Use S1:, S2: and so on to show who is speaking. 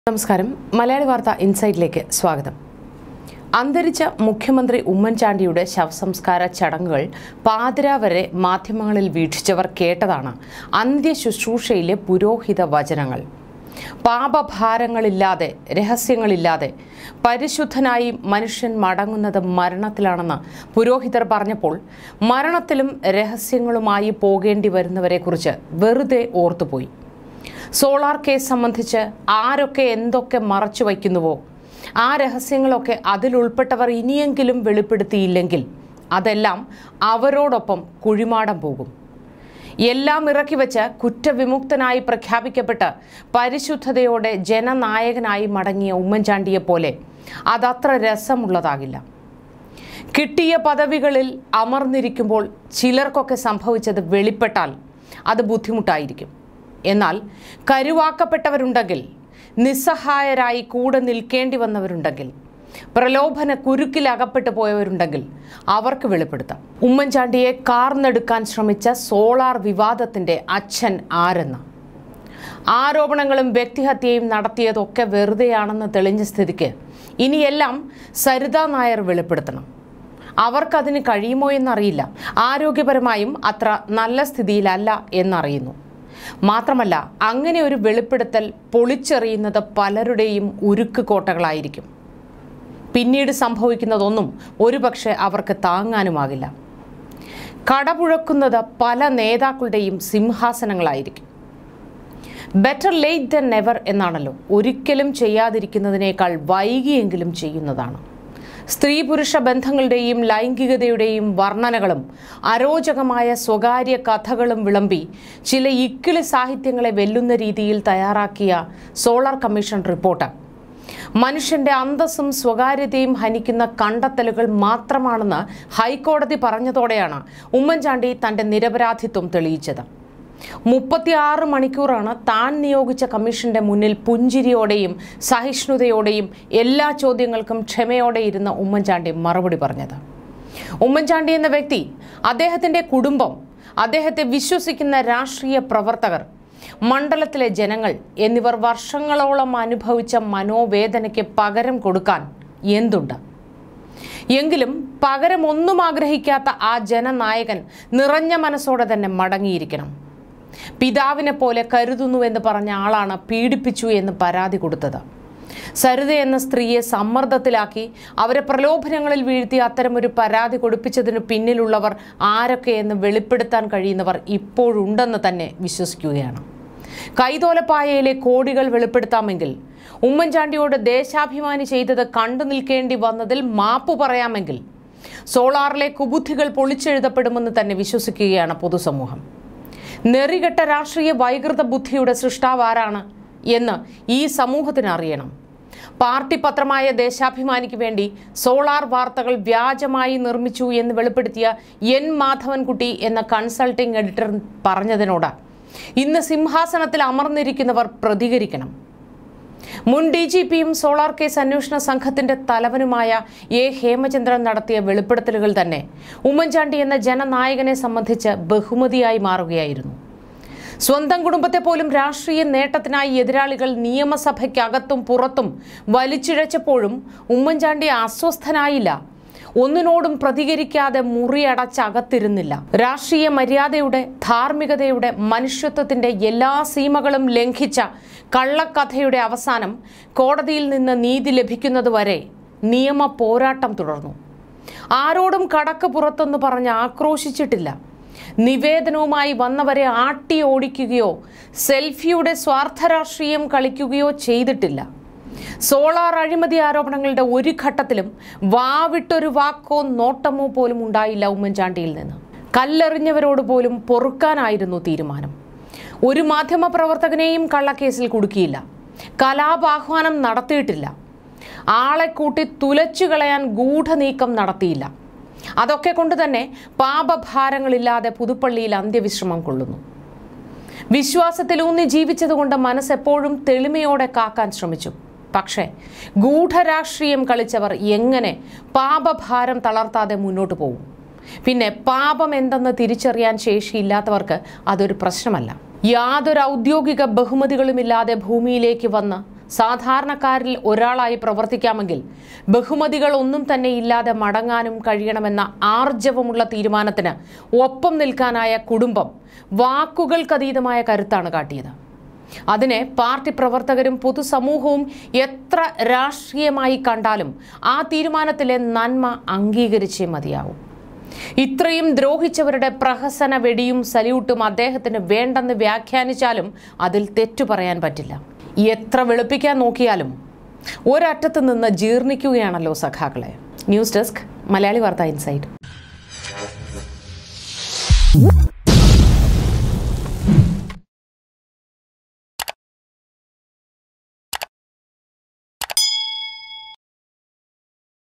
S1: നമസ്കാരം മലയാളി വാർത്ത ഇൻസൈറ്റിലേക്ക് സ്വാഗതം അന്തരിച്ച മുഖ്യമന്ത്രി ഉമ്മൻചാണ്ടിയുടെ ശവസംസ്കാര ചടങ്ങുകൾ പാതിര വരെ മാധ്യമങ്ങളിൽ വീക്ഷിച്ചവർ കേട്ടതാണ് അന്ത്യ ശുശ്രൂഷയിലെ പുരോഹിത വചനങ്ങൾ പാപഭാരങ്ങളില്ലാതെ രഹസ്യങ്ങളില്ലാതെ പരിശുദ്ധനായി മനുഷ്യൻ മടങ്ങുന്നത് മരണത്തിലാണെന്ന് പുരോഹിതർ പറഞ്ഞപ്പോൾ മരണത്തിലും രഹസ്യങ്ങളുമായി പോകേണ്ടി വരുന്നവരെക്കുറിച്ച് വെറുതെ ഓർത്തുപോയി സോളാർ കേസ് സംബന്ധിച്ച് ആരൊക്കെ എന്തൊക്കെ മറച്ചു വയ്ക്കുന്നുവോ ആ രഹസ്യങ്ങളൊക്കെ അതിലുൾപ്പെട്ടവർ ഇനിയെങ്കിലും വെളിപ്പെടുത്തിയില്ലെങ്കിൽ അതെല്ലാം അവരോടൊപ്പം കുഴിമാടം പോകും എല്ലാം ഇറക്കി വെച്ച് കുറ്റവിമുക്തനായി പ്രഖ്യാപിക്കപ്പെട്ട് പരിശുദ്ധതയോടെ ജനനായകനായി മടങ്ങിയ ഉമ്മൻചാണ്ടിയെ പോലെ അതത്ര രസമുള്ളതാകില്ല കിട്ടിയ പദവികളിൽ അമർന്നിരിക്കുമ്പോൾ ചിലർക്കൊക്കെ സംഭവിച്ചത് വെളിപ്പെട്ടാൽ അത് ബുദ്ധിമുട്ടായിരിക്കും എന്നാൽ കരുവാക്കപ്പെട്ടവരുണ്ടെങ്കിൽ നിസ്സഹായരായി കൂടെ നിൽക്കേണ്ടി വന്നവരുണ്ടെങ്കിൽ പ്രലോഭന കുരുക്കിൽ അകപ്പെട്ടു പോയവരുണ്ടെങ്കിൽ അവർക്ക് വെളിപ്പെടുത്താം ഉമ്മൻചാണ്ടിയെ കാർന്നെടുക്കാൻ ശ്രമിച്ച സോളാർ വിവാദത്തിന്റെ അച്ഛൻ ആരെന്ന് ആരോപണങ്ങളും വ്യക്തിഹത്യയും നടത്തിയതൊക്കെ വെറുതെയാണെന്ന് തെളിഞ്ഞ സ്ഥിതിക്ക് ഇനിയെല്ലാം സരിതാ നായർ വെളിപ്പെടുത്തണം അവർക്കതിന് കഴിയുമോ എന്നറിയില്ല ആരോഗ്യപരമായും അത്ര നല്ല സ്ഥിതിയിലല്ല എന്നറിയുന്നു മാത്രമല്ല അങ്ങനെ ഒരു വെളിപ്പെടുത്തൽ പൊളിച്ചെറിയുന്നത് പലരുടെയും ഉരുക്ക് കോട്ടകളായിരിക്കും പിന്നീട് സംഭവിക്കുന്നതൊന്നും ഒരുപക്ഷെ അവർക്ക് താങ്ങാനുമാകില്ല കടപുഴക്കുന്നത് പല നേതാക്കളുടെയും സിംഹാസനങ്ങളായിരിക്കും ബെറ്റർ ലേറ്റ് ദൻ നെവർ എന്നാണല്ലോ ഒരിക്കലും ചെയ്യാതിരിക്കുന്നതിനേക്കാൾ വൈകിയെങ്കിലും ചെയ്യുന്നതാണ് സ്ത്രീ പുരുഷ ബന്ധങ്ങളുടെയും ലൈംഗികതയുടെയും വർണ്ണനകളും അരോചകമായ സ്വകാര്യ കഥകളും വിളമ്പി ചില ഇക്കിളി സാഹിത്യങ്ങളെ വെല്ലുന്ന രീതിയിൽ തയ്യാറാക്കിയ സോളാർ കമ്മീഷൻ റിപ്പോർട്ട് മനുഷ്യന്റെ അന്തസ്സും സ്വകാര്യതയും ഹനിക്കുന്ന കണ്ടെത്തലുകൾ മാത്രമാണെന്ന് ഹൈക്കോടതി പറഞ്ഞതോടെയാണ് ഉമ്മൻചാണ്ടി തന്റെ നിരപരാധിത്വം തെളിയിച്ചത് മുപ്പത്തിയാറ് മണിക്കൂറാണ് താൻ നിയോഗിച്ച കമ്മീഷന്റെ മുന്നിൽ പുഞ്ചിരിയോടെയും സഹിഷ്ണുതയോടെയും എല്ലാ ചോദ്യങ്ങൾക്കും ക്ഷമയോടെ ഇരുന്ന ഉമ്മൻചാണ്ടി മറുപടി പറഞ്ഞത് ഉമ്മൻചാണ്ടി എന്ന വ്യക്തി അദ്ദേഹത്തിന്റെ കുടുംബം അദ്ദേഹത്തെ വിശ്വസിക്കുന്ന രാഷ്ട്രീയ പ്രവർത്തകർ മണ്ഡലത്തിലെ ജനങ്ങൾ എന്നിവർ വർഷങ്ങളോളം അനുഭവിച്ച മനോവേദനയ്ക്ക് പകരം കൊടുക്കാൻ എന്തുണ്ട് എങ്കിലും പകരം ഒന്നും ആഗ്രഹിക്കാത്ത ആ ജനനായകൻ നിറഞ്ഞ മനസ്സോടെ തന്നെ മടങ്ങിയിരിക്കണം പിതാവിനെ പോലെ കരുതുന്നുവെന്ന് പറഞ്ഞ ആളാണ് പീഡിപ്പിച്ചു എന്ന് പരാതി കൊടുത്തത് സരിത എന്ന സ്ത്രീയെ സമ്മർദ്ദത്തിലാക്കി അവരെ പ്രലോഭനങ്ങളിൽ വീഴ്ത്തി അത്തരമൊരു പരാതി കൊടുപ്പിച്ചതിന് പിന്നിലുള്ളവർ ആരൊക്കെയെന്ന് വെളിപ്പെടുത്താൻ കഴിയുന്നവർ ഇപ്പോഴുണ്ടെന്ന് തന്നെ വിശ്വസിക്കുകയാണ് കൈതോലപ്പായയിലെ കോടികൾ വെളിപ്പെടുത്താമെങ്കിൽ ഉമ്മൻചാണ്ടിയോട് ദേശാഭിമാനി ചെയ്തത് കണ്ടു നിൽക്കേണ്ടി വന്നതിൽ മാപ്പു പറയാമെങ്കിൽ സോളാറിലെ കുബുദ്ധികൾ പൊളിച്ചെഴുതപ്പെടുമെന്ന് തന്നെ വിശ്വസിക്കുകയാണ് പൊതുസമൂഹം നെറികെട്ട രാഷ്ട്രീയ വൈകൃത ബുദ്ധിയുടെ സൃഷ്ടാവ് ആരാണ് എന്ന് ഈ സമൂഹത്തിന് അറിയണം പാർട്ടി പത്രമായ ദേശാഭിമാനിക്ക് വേണ്ടി സോളാർ വാർത്തകൾ വ്യാജമായി നിർമ്മിച്ചു എന്ന് വെളിപ്പെടുത്തിയ എൻ മാധവൻകുട്ടി എന്ന കൺസൾട്ടിംഗ് എഡിറ്റർ പറഞ്ഞതിനോട് ഇന്ന് സിംഹാസനത്തിൽ അമർന്നിരിക്കുന്നവർ പ്രതികരിക്കണം മുൻ ഡി ജി പിയും സോളാർ കേസ് അന്വേഷണ സംഘത്തിന്റെ തലവനുമായ എ ഹേമചന്ദ്രൻ നടത്തിയ വെളിപ്പെടുത്തലുകൾ തന്നെ ഉമ്മൻചാണ്ടി എന്ന ജനനായകനെ സംബന്ധിച്ച് ബഹുമതിയായി മാറുകയായിരുന്നു സ്വന്തം കുടുംബത്തെ പോലും രാഷ്ട്രീയ നേട്ടത്തിനായി എതിരാളികൾ നിയമസഭയ്ക്കകത്തും പുറത്തും വലിച്ചിഴച്ചപ്പോഴും ഉമ്മൻചാണ്ടി അസ്വസ്ഥനായില്ല ഒന്നിനോടും പ്രതികരിക്കാതെ മുറിയടച്ചകത്തിരുന്നില്ല രാഷ്ട്രീയ മര്യാദയുടെ ധാർമ്മികതയുടെ മനുഷ്യത്വത്തിന്റെ എല്ലാ സീമകളും ലംഘിച്ച കള്ളക്കഥയുടെ അവസാനം കോടതിയിൽ നിന്ന് നീതി ലഭിക്കുന്നതുവരെ നിയമ പോരാട്ടം തുടർന്നു ആരോടും കടക്ക് പുറത്തെന്ന് പറഞ്ഞ് ആക്രോശിച്ചിട്ടില്ല നിവേദനവുമായി വന്നവരെ ആട്ടി ഓടിക്കുകയോ സെൽഫിയുടെ സ്വാർത്ഥ രാഷ്ട്രീയം കളിക്കുകയോ ചെയ്തിട്ടില്ല സോളാർ അഴിമതി ആരോപണങ്ങളുടെ ഒരു ഘട്ടത്തിലും വാവിട്ടൊരു വാക്കോ നോട്ടമോ പോലും ഉണ്ടായില്ല ഉമ്മൻചാണ്ടിയിൽ നിന്ന് കല്ലെറിഞ്ഞവരോട് പോലും പൊറുക്കാനായിരുന്നു തീരുമാനം ഒരു മാധ്യമ പ്രവർത്തകനെയും കള്ളക്കേസിൽ കുടുക്കിയില്ല കലാപാഹ്വാനം നടത്തിയിട്ടില്ല ആളെ കൂട്ടി തുലച്ചു കളയാൻ ഗൂഢനീക്കം നടത്തിയില്ല അതൊക്കെ കൊണ്ട് തന്നെ പാപഭാരങ്ങളില്ലാതെ പുതുപ്പള്ളിയിൽ അന്ത്യവിശ്രമം കൊള്ളുന്നു വിശ്വാസത്തിലൂന്നി ജീവിച്ചതുകൊണ്ട് മനസ്സെപ്പോഴും തെളിമയോടെ കാക്കാൻ ശ്രമിച്ചു പക്ഷേ ഗൂഢരാഷ്ട്രീയം കളിച്ചവർ എങ്ങനെ പാപഭാരം തളർത്താതെ മുന്നോട്ട് പോകും പിന്നെ പാപം എന്തെന്ന് തിരിച്ചറിയാൻ ശേഷിയില്ലാത്തവർക്ക് അതൊരു പ്രശ്നമല്ല യാതൊരു ഔദ്യോഗിക ബഹുമതികളുമില്ലാതെ ഭൂമിയിലേക്ക് വന്ന് സാധാരണക്കാരിൽ ഒരാളായി പ്രവർത്തിക്കാമെങ്കിൽ ബഹുമതികൾ ഒന്നും തന്നെ ഇല്ലാതെ മടങ്ങാനും കഴിയണമെന്ന ആർജവമുള്ള തീരുമാനത്തിന് ഒപ്പം നിൽക്കാനായ കുടുംബം വാക്കുകൾക്കതീതമായ കരുത്താണ് കാട്ടിയത് അതിനെ പാർട്ടി പ്രവർത്തകരും പൊതുസമൂഹവും എത്ര രാഷ്ട്രീയമായി കണ്ടാലും ആ തീരുമാനത്തിലെ നന്മ അംഗീകരിച്ചേ മതിയാവും ഇത്രയും ദ്രോഹിച്ചവരുടെ പ്രഹസന വെടിയും സല്യൂട്ടും അദ്ദേഹത്തിന് വേണ്ടെന്ന് വ്യാഖ്യാനിച്ചാലും അതിൽ തെറ്റു പറയാൻ പറ്റില്ല എത്ര വെളുപ്പിക്കാൻ നോക്കിയാലും ഒരറ്റത്ത് നിന്ന് ജീർണിക്കുകയാണല്ലോ സഖാക്കളെ ന്യൂസ് ഡെസ്ക് മലയാളി വാർത്ത ഇൻസൈറ്റ്